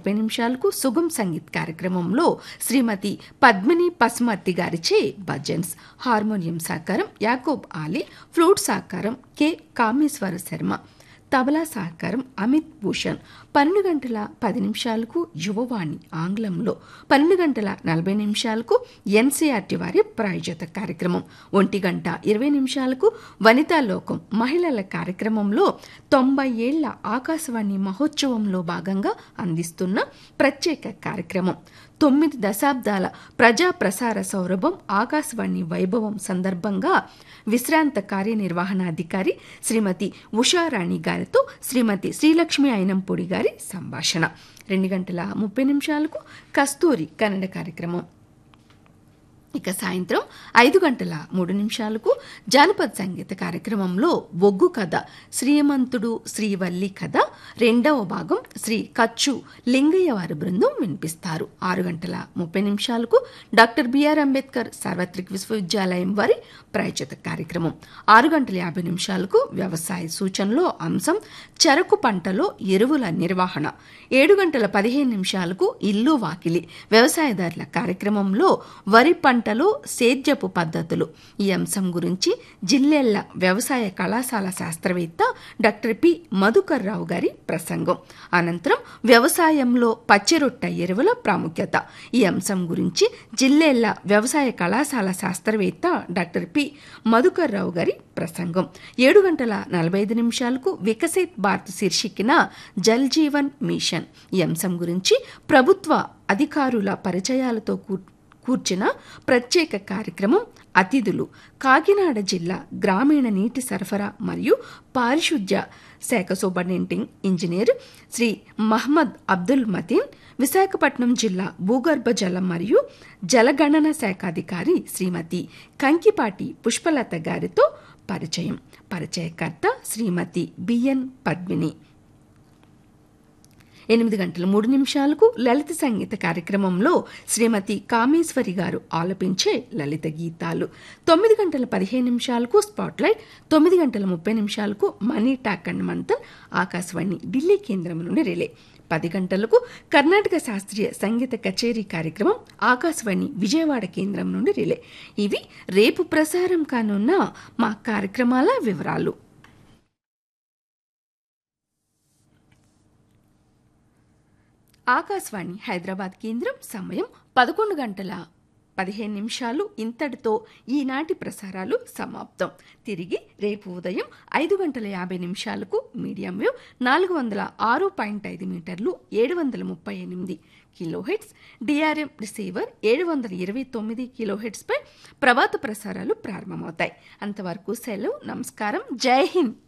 ముప్పై నిమిషాలకు సుగం సంగీత్ కార్యక్రమంలో శ్రీమతి పద్మిని పసుమర్తి గారిచే భజన్స్ హార్మోనియం సహకారం యాకోబ్ ఆలీ ఫ్లూట్ సహకారం కె కామేశ్వర శర్మ తబలా సహకారం అమిత్ భూషణ్ పన్నెండు గంటల పది నిమిషాలకు యువవాణి ఆంగ్లంలో పన్నెండు గంటల నలభై నిమిషాలకు ఎన్సీఆర్టీ వారి ప్రాయోజిత కార్యక్రమం ఒంటి గంట ఇరవై నిమిషాలకు వనితా లోకం మహిళల కార్యక్రమంలో తొంభై ఏళ్ల ఆకాశవాణి మహోత్సవంలో భాగంగా అందిస్తున్న ప్రత్యేక కార్యక్రమం తొమ్మిది దశాబ్దాల ప్రజా ప్రసార సౌరభం ఆకాశవాణి వైభవం సందర్భంగా విశ్రాంత కార్యనిర్వహణాధికారి శ్రీమతి ఉషారాణి గారితో శ్రీమతి శ్రీలక్ష్మి అయినంపొడి గారి సంభాషణ రెండు గంటల ముప్పై నిమిషాలకు కస్తూరి కన్నడ కార్యక్రమం ఇక సాయంత్రం ఐదు గంటల మూడు నిమిషాలకు జానపద సంగీత కార్యక్రమంలో బొగ్గు కథ శ్రీమంతుడు శ్రీవల్లి కథ రెండవ భాగం శ్రీ కచ్చు లింగయ్య వారి బృందం వినిపిస్తారు ఆరు గంటల ముప్పై నిమిషాలకు డాక్టర్ బిఆర్ అంబేద్కర్ సార్వత్రిక విశ్వవిద్యాలయం వారి ప్రాయచిత కార్యక్రమం ఆరు గంటల యాభై నిమిషాలకు వ్యవసాయ సూచనలో అంశం చెరకు పంటలో ఎరువుల నిర్వహణ ఏడు గంటల పదిహేను నిమిషాలకు ఇల్లు వాకిలి వ్యవసాయదారుల కార్యక్రమంలో వరి పంటలో సేద్యపు పద్ధతులు ఈ అంశం గురించి జిల్లెళ్ల వ్యవసాయ కళాశాల శాస్త్రవేత్త డాక్టర్ పి మధుకర్ రావు గారి ప్రసంగం అనంతరం వ్యవసాయంలో పచ్చిరొట్ట ఎరువుల ప్రాముఖ్యత ఈ అంశం గురించి జిల్లెళ్ల వ్యవసాయ కళాశాల శాస్త్రవేత్త డాక్టర్ పి మధుకర్ రావు గారి ప్రసంగం ఏడు గంటల నలభై ఐదు నిమిషాలకు వికసిత్ భారత్ శీర్షికిన జల్ జీవన్ మిషన్ ఈ అంశం గురించి ప్రభుత్వ అధికారుల పరిచయాలతో కూర్చిన ప్రత్యేక కార్యక్రమం అతిథులు కాకినాడ జిల్లా గ్రామీణ నీటి సరఫరా మరియు పారిశుద్ధ్య శాఖ సూపరింటెండింగ్ ఇంజనీర్ శ్రీ మహమ్మద్ అబ్దుల్ మతీన్ విశాఖపట్నం జిల్లా భూగర్భ జలం మరియు జలగణన శాఖ అధికారి శ్రీమతి కంకిపాటి పుష్పలత గారితో పరిచయం పరిచయకర్త శ్రీమతి బిఎన్ పద్మిని ఎనిమిది గంటల మూడు నిమిషాలకు లలిత సంగీత కార్యక్రమంలో శ్రీమతి కామేశ్వరి గారు ఆలపించే లలిత గీతాలు తొమ్మిది గంటల పదిహేను నిమిషాలకు స్పాట్లైట్ తొమ్మిది గంటల ముప్పై నిమిషాలకు money talk and Manthan Akashvani Delhi కేంద్రం నుండి రిలే పది గంటలకు కర్ణాటక శాస్త్రీయ సంగీత కచేరీ కార్యక్రమం ఆకాశవాణి విజయవాడ కేంద్రం నుండి రిలే ఇవి రేపు ప్రసారం కానున్న మా కార్యక్రమాల వివరాలు ఆకాశవాణి హైదరాబాద్ కేంద్రం సమయం పదకొండు గంటల పదిహేను నిమిషాలు ఇంతటితో ఈనాటి ప్రసారాలు సమాప్తం తిరిగి రేపు ఉదయం ఐదు గంటల యాభై నిమిషాలకు మీడియం వేవ్ నాలుగు వందల ఆరు పాయింట్ ఐదు మీటర్లు ఏడు వందల ముప్పై ఎనిమిది కిలోహెట్స్ డిఆర్ఎం రిసీవర్ ఏడు వందల ఇరవై తొమ్మిది కిలోహెట్స్పై ప్రభాత ప్రసారాలు ప్రారంభమవుతాయి అంతవరకు సెలవు నమస్కారం జై హింద్